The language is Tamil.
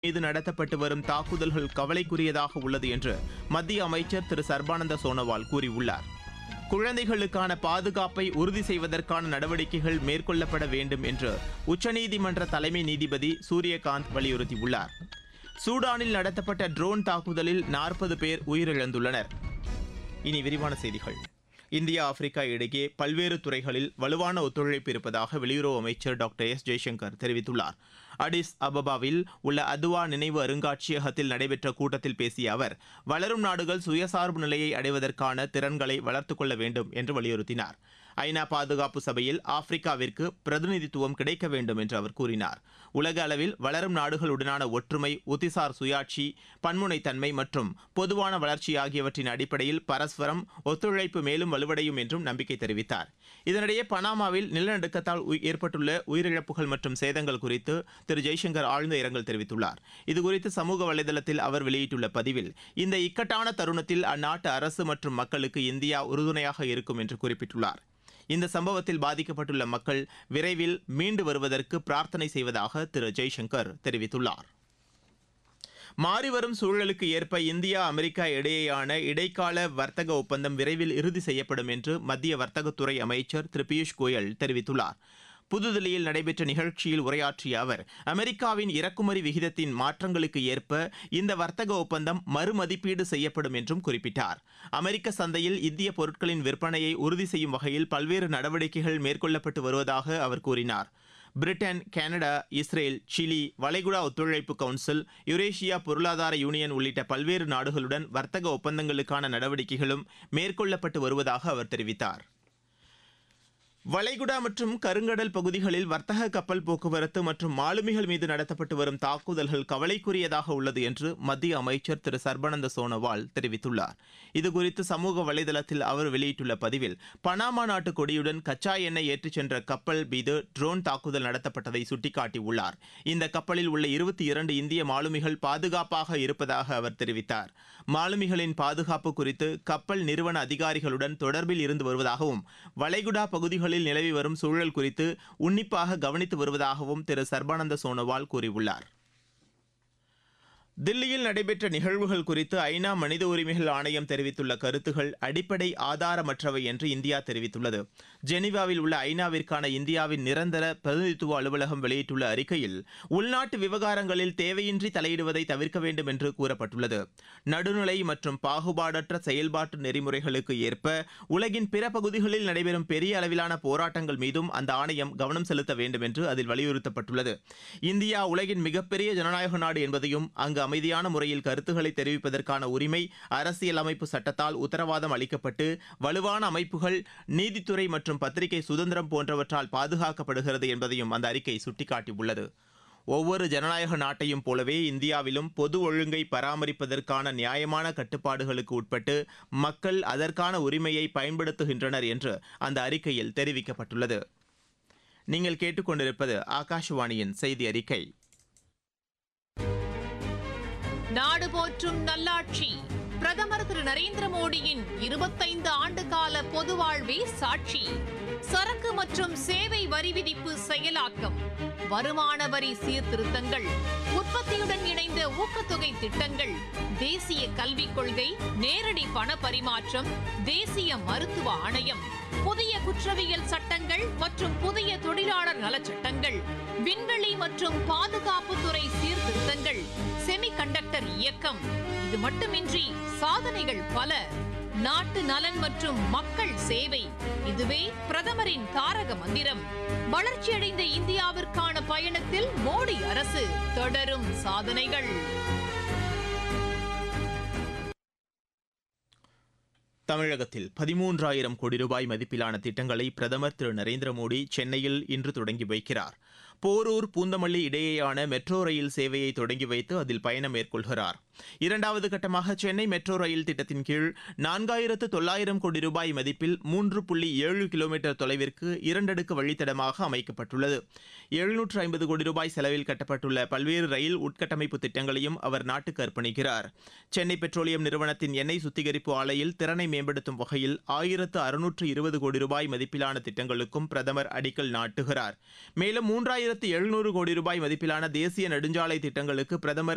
மீது நடத்தப்பட்டு வரும் தாக்குதல்கள் கவலைக்குரியதாக உள்ளது என்று மத்திய அமைச்சர் திரு சர்பானந்த சோனோவால் கூறியுள்ளார் குழந்தைகளுக்கான பாதுகாப்பை உறுதி செய்வதற்கான நடவடிக்கைகள் மேற்கொள்ளப்பட வேண்டும் என்று உச்சநீதிமன்ற தலைமை நீதிபதி சூரியகாந்த் வலியுறுத்தியுள்ளார் சூடானில் நடத்தப்பட்ட ட்ரோன் தாக்குதலில் நாற்பது பேர் உயிரிழந்துள்ளனர் இனி விரிவான செய்திகள் இந்தியா ஆப்பிரிக்கா இடையே பல்வேறு துறைகளில் வலுவான ஒத்துழைப்பு இருப்பதாக வெளியுறவு அமைச்சர் டாக்டர் எஸ் ஜெய்சங்கர் தெரிவித்துள்ளார் அடிஸ் அபபாவில் உள்ள அதுவா நினைவு அருங்காட்சியகத்தில் நடைபெற்ற கூட்டத்தில் பேசிய அவர் வளரும் நாடுகள் சுயசார்பு நிலையை அடைவதற்கான திறன்களை வளர்த்துக் கொள்ள வேண்டும் என்று வலியுறுத்தினார் ஐநா பாதுகாப்பு சபையில் ஆப்பிரிக்காவிற்கு பிரதிநிதித்துவம் கிடைக்க வேண்டும் என்று அவர் கூறினார் உலக அளவில் வளரும் நாடுகளுடனான ஒற்றுமை உத்திசார் சுயாட்சி பன்முனைத்தன்மை மற்றும் பொதுவான வளர்ச்சி ஆகியவற்றின் அடிப்படையில் பரஸ்பரம் ஒத்துழைப்பு மேலும் வலுவடையும் என்றும் நம்பிக்கை தெரிவித்தார் இதனிடையே பனாமாவில் நிலநடுக்கத்தால் உய்- ஏற்பட்டுள்ள உயிரிழப்புகள் மற்றும் சேதங்கள் குறித்து திரு ஜெய்சங்கர் ஆழ்ந்த இரங்கல் தெரிவித்துள்ளார் இதுகுறித்து சமூக வலைதளத்தில் அவர் வெளியிட்டுள்ள பதிவில் இந்த இக்கட்டான தருணத்தில் அந்நாட்டு அரசு மற்றும் மக்களுக்கு இந்தியா உறுதுணையாக இருக்கும் என்று குறிப்பிட்டுள்ளார் இந்த சம்பவத்தில் பாதிக்கப்பட்டுள்ள மக்கள் விரைவில் மீண்டு வருவதற்கு பிரார்த்தனை செய்வதாக திரு ஜெய்சங்கர் தெரிவித்துள்ளார் மாறிவரும் சூழலுக்கு ஏற்ப இந்தியா அமெரிக்கா இடையேயான இடைக்கால வர்த்தக ஒப்பந்தம் விரைவில் இறுதி செய்யப்படும் என்று மத்திய வர்த்தகத்துறை அமைச்சர் திரு பியூஷ் கோயல் தெரிவித்துள்ளார் புதுதில்லியில் நடைபெற்ற நிகழ்ச்சியில் உரையாற்றிய அவர் அமெரிக்காவின் இறக்குமதி விகிதத்தின் மாற்றங்களுக்கு ஏற்ப இந்த வர்த்தக ஒப்பந்தம் மறுமதிப்பீடு செய்யப்படும் என்றும் குறிப்பிட்டார் அமெரிக்க சந்தையில் இந்திய பொருட்களின் விற்பனையை உறுதி செய்யும் வகையில் பல்வேறு நடவடிக்கைகள் மேற்கொள்ளப்பட்டு வருவதாக அவர் கூறினார் பிரிட்டன் கனடா இஸ்ரேல் சிலி வளைகுடா ஒத்துழைப்பு கவுன்சில் யுரேஷியா பொருளாதார யூனியன் உள்ளிட்ட பல்வேறு நாடுகளுடன் வர்த்தக ஒப்பந்தங்களுக்கான நடவடிக்கைகளும் மேற்கொள்ளப்பட்டு வருவதாக அவர் தெரிவித்தார் வளைகுடா மற்றும் கருங்கடல் பகுதிகளில் வர்த்தக கப்பல் போக்குவரத்து மற்றும் மாலுமிகள் மீது நடத்தப்பட்டு வரும் தாக்குதல்கள் கவலைக்குரியதாக உள்ளது என்று மத்திய அமைச்சர் திரு சர்பானந்த சோனோவால் தெரிவித்துள்ளார் இதுகுறித்து சமூக வலைதளத்தில் அவர் வெளியிட்டுள்ள பதிவில் பனாமா நாட்டு கொடியுடன் கச்சா எண்ணெய் ஏற்றிச் சென்ற கப்பல் மீது ட்ரோன் தாக்குதல் நடத்தப்பட்டதை சுட்டிக்காட்டியுள்ளார் இந்த கப்பலில் உள்ள இருபத்தி இரண்டு இந்திய மாலுமிகள் பாதுகாப்பாக இருப்பதாக அவர் தெரிவித்தார் மாலுமிகளின் பாதுகாப்பு குறித்து கப்பல் நிறுவன அதிகாரிகளுடன் தொடர்பில் இருந்து வருவதாகவும் வளைகுடா பகுதிகளில் நிலவி வரும் சூழல் குறித்து உன்னிப்பாக கவனித்து வருவதாகவும் திரு சர்பானந்த சோனோவால் கூறியுள்ளார் தில்லியில் நடைபெற்ற நிகழ்வுகள் குறித்து ஐநா மனித உரிமைகள் ஆணையம் தெரிவித்துள்ள கருத்துகள் அடிப்படை ஆதாரமற்றவை என்று இந்தியா தெரிவித்துள்ளது ஜெனீவாவில் உள்ள ஐநாவிற்கான இந்தியாவின் நிரந்தர பிரதிநிதித்துவ அலுவலகம் வெளியிட்டுள்ள அறிக்கையில் உள்நாட்டு விவகாரங்களில் தேவையின்றி தலையிடுவதை தவிர்க்க வேண்டும் என்று கூறப்பட்டுள்ளது நடுநிலை மற்றும் பாகுபாடற்ற செயல்பாட்டு நெறிமுறைகளுக்கு ஏற்ப உலகின் பிற பகுதிகளில் நடைபெறும் பெரிய அளவிலான போராட்டங்கள் மீதும் அந்த ஆணையம் கவனம் செலுத்த வேண்டும் என்று அதில் வலியுறுத்தப்பட்டுள்ளது இந்தியா உலகின் மிகப்பெரிய ஜனநாயக நாடு என்பதையும் அங்கு அமைதியான முறையில் கருத்துக்களை தெரிவிப்பதற்கான உரிமை அரசியலமைப்பு சட்டத்தால் உத்தரவாதம் அளிக்கப்பட்டு வலுவான அமைப்புகள் நீதித்துறை மற்றும் பத்திரிகை சுதந்திரம் போன்றவற்றால் பாதுகாக்கப்படுகிறது என்பதையும் அந்த அறிக்கை சுட்டிக்காட்டியுள்ளது ஒவ்வொரு ஜனநாயக நாட்டையும் போலவே இந்தியாவிலும் பொது ஒழுங்கை பராமரிப்பதற்கான நியாயமான கட்டுப்பாடுகளுக்கு உட்பட்டு மக்கள் அதற்கான உரிமையை பயன்படுத்துகின்றனர் என்று அந்த அறிக்கையில் தெரிவிக்கப்பட்டுள்ளது நீங்கள் கேட்டுக்கொண்டிருப்பது ஆகாஷவாணியின் செய்தி அறிக்கை நாடு போற்றும் நல்லாட்சி பிரதமர் திரு நரேந்திர மோடியின் இருபத்தைந்து ஆண்டு கால பொது வாழ்வே சாட்சி சரக்கு மற்றும் சேவை வரி விதிப்பு செயலாக்கம் வருமான வரி சீர்திருத்தங்கள் உற்பத்தியுடன் இணைந்த ஊக்கத்தொகை திட்டங்கள் தேசிய கல்விக் கொள்கை நேரடி பண பரிமாற்றம் தேசிய மருத்துவ ஆணையம் புதிய குற்றவியல் சட்டங்கள் மற்றும் புதிய தொழிலாளர் நலச் சட்டங்கள் விண்வெளி மற்றும் பாதுகாப்புத்துறை சீர்திருத்தங்கள் செமிகண்டக்டர் இயக்கம் இது மட்டுமின்றி சாதனைகள் பல நாட்டு நலன் மற்றும் மக்கள் சேவை இதுவே பிரதமரின் தாரக மந்திரம் வளர்ச்சியடைந்த இந்தியாவிற்கான பயணத்தில் மோடி அரசு தொடரும் சாதனைகள் தமிழகத்தில் பதிமூன்றாயிரம் கோடி ரூபாய் மதிப்பிலான திட்டங்களை பிரதமர் திரு நரேந்திர மோடி சென்னையில் இன்று தொடங்கி வைக்கிறார் போரூர் பூந்தமல்லி இடையேயான மெட்ரோ ரயில் சேவையை தொடங்கி வைத்து அதில் பயணம் மேற்கொள்கிறார் இரண்டாவது கட்டமாக சென்னை மெட்ரோ ரயில் திட்டத்தின் கீழ் நான்காயிரத்து தொள்ளாயிரம் கோடி ரூபாய் மதிப்பில் மூன்று புள்ளி ஏழு கிலோமீட்டர் தொலைவிற்கு இரண்டடுக்கு வழித்தடமாக அமைக்கப்பட்டுள்ளது எழுநூற்று ஐம்பது கோடி ரூபாய் செலவில் கட்டப்பட்டுள்ள பல்வேறு ரயில் உட்கட்டமைப்பு திட்டங்களையும் அவர் நாட்டுக்கு அர்ப்பணிக்கிறார் சென்னை பெட்ரோலியம் நிறுவனத்தின் எண்ணெய் சுத்திகரிப்பு ஆலையில் திறனை மேம்படுத்தும் வகையில் ஆயிரத்து அறுநூற்று இருபது கோடி ரூபாய் மதிப்பிலான திட்டங்களுக்கும் பிரதமர் அடிக்கல் நாட்டுகிறார் மேலும் மூன்றாயிரத்து எழுநூறு கோடி ரூபாய் மதிப்பிலான தேசிய நெடுஞ்சாலை திட்டங்களுக்கு பிரதமர்